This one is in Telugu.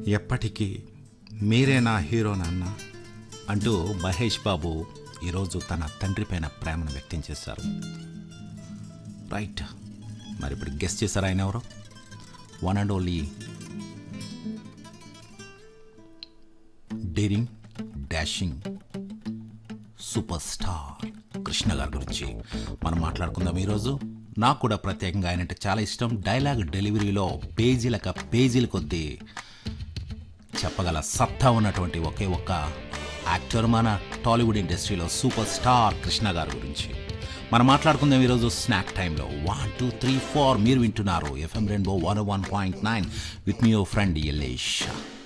ఎప్పటికీ మీరే నా హీరో నాన్న అంటూ మహేష్ బాబు ఈరోజు తన తండ్రి పైన ప్రేమను వ్యక్తం చేశారు రైట్ మరి ఇప్పుడు గెస్ట్ చేశారు ఆయన ఎవరు one and only daring dashing super star Krishna గారి గురించి మనం మాట్లాడుకుందాం ఈరోజు నాకు కూడా ప్రత్యేకంగా ఆయన అంటే చాలా ఇష్టం డైలాగ్ డెలివరీలో పేజీలక పేజీల కొద్దీ చెప్పగల సత్తా ఉన్నటువంటి ఒకే ఒక్క యాక్టర్ మన టాలీవుడ్ ఇండస్ట్రీలో సూపర్ స్టార్ కృష్ణ గారి గురించి మనం మాట్లాడుకుందాం ఈరోజు స్నాక్ టైంలో వన్ టూ త్రీ ఫోర్ మీరు వింటున్నారు FM rainbow one one point nine with me your friend Yalesh